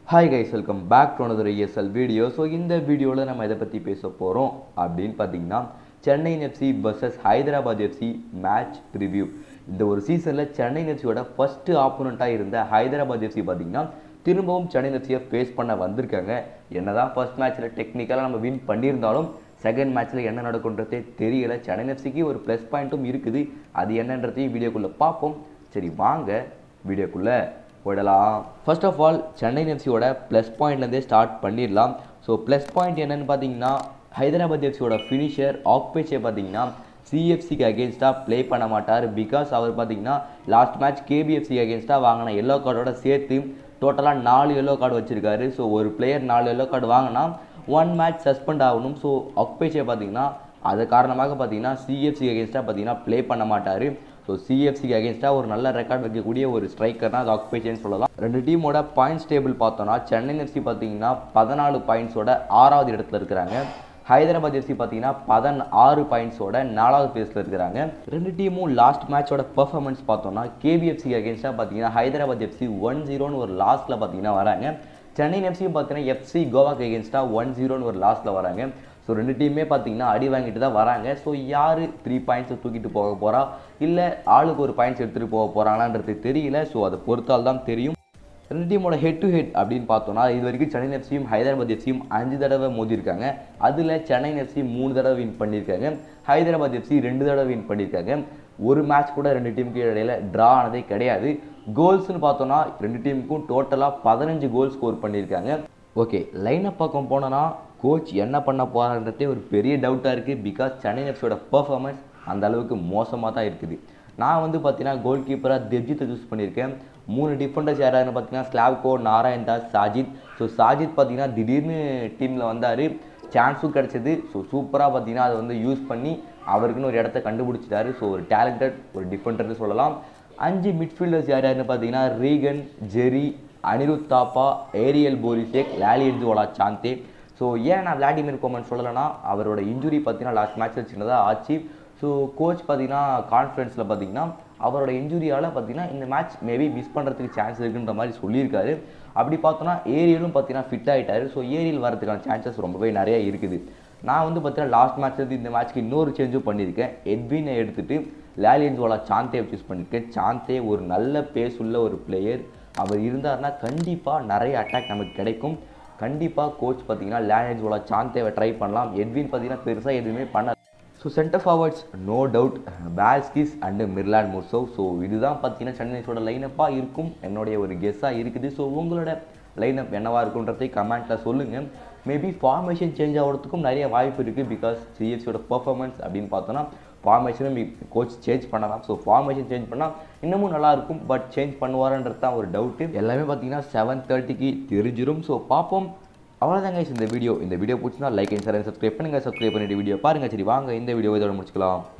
hi guys welcome back to another ESL video so இந்த வீடியோவில் நம்ம எதை பற்றி பேச போகிறோம் அப்படின்னு பார்த்தீங்கன்னா Chennai FC vs Hyderabad FC match review இந்த ஒரு சீசனில் சென்னை எஃப்சியோட ஃபஸ்ட்டு ஆப்போனண்ட்டாக இருந்த ஹைதராபாத் எஃப்சி பார்த்தீங்கன்னா திரும்பவும் சென்னை எஃப்சியை ஃபேஸ் பண்ண வந்திருக்காங்க என்னதான் ஃபர்ஸ்ட் மேட்ச்சில் டெக்னிக்கலாக நம்ம வின் பண்ணியிருந்தாலும் செகண்ட் மேட்ச்சில் என்ன நடக்குன்றதே தெரியல சென்னை எஃப்சிக்கு ஒரு ப்ளஸ் பாயிண்ட்டும் இருக்குது அது என்னன்றதையும் வீடியோக்குள்ளே பார்ப்போம் சரி வாங்க வீடியோக்குள்ளே போயிடலாம் ஃபர்ஸ்ட் ஆஃப் ஆல் சென்னை எஃப்சியோட ப்ளஸ் பாயிண்ட்லேருந்தே ஸ்டார்ட் பண்ணிடலாம் ஸோ ப்ளஸ் பாயிண்ட் என்னன்னு பார்த்தீங்கன்னா ஹைதராபாத் எஃப்சியோட ஃபினிஷர் ஆக்பேச்சே பார்த்தீங்கன்னா சிஎஃப்சிக்கு அகேன்ஸ்டாக ப்ளே பண்ண மாட்டார் பிகாஸ் அவர் பார்த்தீங்கன்னா லாஸ்ட் மேட்ச் கேபிஎஃப்சி அகேன்ஸ்டாக வாங்கின எல்லோ கார்டோட சேர்த்து டோட்டலாக நாலு எல்லோ கார்டு வச்சிருக்காரு ஸோ ஒரு பிளேயர் நாலு எல்லோ கார்டு வாங்கினா ஒன் மேட்ச் சஸ்பெண்ட் ஆகணும் ஸோ ஆக்பேச்சே பார்த்தீங்கன்னா அது காரணமாக பார்த்தீங்கன்னா சிஎஃப்சி அகேன்ஸ்டாக பார்த்தீங்கன்னா ப்ளே பண்ண மாட்டார் ஸோ சிஎஃப்சிக்கு அகேன்ஸ்டாக ஒரு நல்ல ரெக்கார்ட் வைக்கக்கூடிய ஒரு ஸ்ட்ரைக்கர்னா அது ஆக்குபேஷன் சொல்லலாம் ரெண்டு டீமோட பாயிண்ட்ஸ் டேபிள் பார்த்தோம்னா சென்னை எஃப்சி பார்த்தீங்கன்னா பதினாலு பாயிண்ட்ஸோட ஆறாவது இடத்துல இருக்கிறாங்க ஹைதராபாத் எஃப்சி பார்த்தீங்கன்னா பதின் ஆறு பாயிண்ட்ஸோட நாலாவது பிளேஸில் இருக்கிறாங்க ரெண்டு டீமும் லாஸ்ட் மேட்சோட பெர்ஃபார்மன்ஸ் பார்த்தோம்னா கேபிஎஃப்சி அகேன்ஸ்டாக பார்த்தீங்கன்னா ஹைதராபாத் எஃப்சி ஒன் ஜீரோன்னு ஒரு லாஸ்ட்டில் பார்த்தீங்கன்னா வராங்க சென்னை எஃப்சியும் பார்த்தீங்கன்னா எஃப்சி கோவாக்கு அகேன்ஸ்டாக ஒன் ஜீரோன்னு ஒரு லாஸ்ட்டில் வராங்க ஸோ ரெண்டு டீமே பார்த்தீங்கன்னா அடி வாங்கிட்டு தான் வராங்க ஸோ யார் த்ரீ பாயிண்ட்ஸை தூக்கிட்டு போக போகிறா இல்லை ஆளுக்கு ஒரு பாயிண்ட்ஸ் எடுத்துகிட்டு போக போகிறாங்களான்றது தெரியல ஸோ அதை பொறுத்தால் தான் தெரியும் ரெண்டு டீமோட ஹெட் டு ஹெட் அப்படின்னு பார்த்தோம்னா இது வரைக்கும் சென்னை எஃப்சியும் ஹைதராபாத் எஃப்சியும் அஞ்சு தடவை மோதிருக்காங்க அதில் சென்னை எஃப்சி மூணு தடவை வின் பண்ணியிருக்காங்க ஹைதராபாத் எஃப்சி ரெண்டு தடவை வின் பண்ணியிருக்காங்க ஒரு மேட்ச் கூட ரெண்டு டீமுக்கு இடையில ட்ரா ஆனதே கிடையாது கோல்ஸ்னு பார்த்தோம்னா ரெண்டு டீமுக்கும் டோட்டலாக பதினஞ்சு கோல் ஸ்கோர் பண்ணியிருக்காங்க ஓகே லைனப் பக்கம் போனோன்னா கோச் என்ன பண்ண போகிறான்றதே ஒரு பெரிய டவுட்டாக இருக்குது பிகாஸ் சென்னை எஃப்சியோட பர்ஃபார்மன்ஸ் அந்த அளவுக்கு மோசமாக தான் இருக்குது நான் வந்து பார்த்தீங்கன்னா கோல் கீப்பராக தெப்ஜித்தை சூஸ் பண்ணியிருக்கேன் மூணு டிஃபெண்டர்ஸ் யாராருன்னு பார்த்தீங்கன்னா ஸ்லாவ்கோ நாராயண் தாஸ் சாஜித் ஸோ சாஜித் பார்த்தீங்கன்னா திடீர்னு டீமில் வந்தார் சான்ஸும் கிடச்சிது ஸோ சூப்பராக பார்த்தீங்கன்னா அதை வந்து யூஸ் பண்ணி அவருக்குன்னு ஒரு இடத்த கண்டுபிடிச்சிட்டாரு ஸோ ஒரு டேலண்டட் ஒரு டிஃபெண்டர்னு சொல்லலாம் அஞ்சு மிட்ஃபீல்டர்ஸ் யார் யாருன்னு பார்த்தீங்கன்னா ரீகன் ஜெரி அனிருத் தாப்பா ஏரியல் போரிசேக் லாலியன்ஜோலா சாந்தே ஸோ ஏன் நான் விளாடிமிர் கோமன் சொல்லலைன்னா அவரோட இன்ஜுரி பார்த்தீங்கன்னா லாஸ்ட் மேட்ச்சில் சின்னதாக ஆச்சு ஸோ கோச் பார்த்தீங்கன்னா கான்ஃபரன்ஸில் பார்த்தீங்கன்னா அவரோட இன்ஜுரியால் பார்த்தீங்கன்னா இந்த மேட்ச் மேபி மிஸ் பண்ணுறதுக்கு சான்ஸ் இருக்குன்ற மாதிரி சொல்லியிருக்காரு அப்படி பார்த்தோன்னா ஏரியலும் பார்த்தீங்கன்னா ஃபிட் ஆகிட்டாரு ஸோ ஏரியல் வரதுக்கான சான்சஸ் ரொம்பவே நிறைய இருக்குது நான் வந்து பார்த்தீங்கன்னா லாஸ்ட் மேட்ச்லேருந்து இந்த மேட்ச்க்கு இன்னொரு சேஞ்சும் பண்ணியிருக்கேன் எட்வினை எடுத்துகிட்டு லாலியன்ஸோலா சாந்தே சூஸ் பண்ணியிருக்கேன் சாந்தே ஒரு நல்ல பேஸ் உள்ள ஒரு பிளேயர் அவர் இருந்தார்னா கண்டிப்பாக நிறைய அட்டாக் நமக்கு கிடைக்கும் கண்டிப்பாக கோச் பார்த்தீங்கன்னா லேனேஜோட சாந்தேவை ட்ரை பண்ணலாம் எட்வின் பார்த்தீங்கன்னா பெருசாக எதுவுமே பண்ண so centre forwards no doubt Valskis and Mirlan Murzaev so இதுதான் பார்த்தீங்கன்னா சென்னைஸோட லைனப்பாக இருக்கும் என்னுடைய ஒரு கெஸ்ஸாக இருக்குது ஸோ உங்களோட லைனப் என்னவாக இருக்குன்றதை கமெண்ட்டில் சொல்லுங்கள் மேபி ஃபார்மேஷன் சேஞ்ச் ஆகிறதுக்கும் நிறைய வாய்ப்பு இருக்குது பிகாஸ் சிஎஃப்சியோட பர்ஃபார்மன்ஸ் அப்படின்னு பார்த்தோன்னா ஃபார்மேஷனும் கோச் சேஞ்ச் பண்ணலாம் ஸோ ஃபார்மேஷன் சேஞ்ச் பண்ணால் இன்னமும் நல்லாயிருக்கும் பட் சேஞ்ச் பண்ணுவாரன்றது தான் ஒரு டவுட்டு எல்லாமே பார்த்தீங்கன்னா செவன் தேர்ட்டிக்கு தெரிஞ்சிடும் ஸோ பார்ப்போம் அவ்வளோதாங்க இந்த வீடியோ இந்த வீடியோ பிடிச்சினா லைக் அண்ட் ஷேர் சப்ஸ்கிரைப் பண்ணுங்கள் சப்ஸ்கிரைப் பண்ணிட்டு வீடியோ பாருங்கள் சரி வாங்க இந்த வீடியோ இதோட முடிச்சுக்கலாம்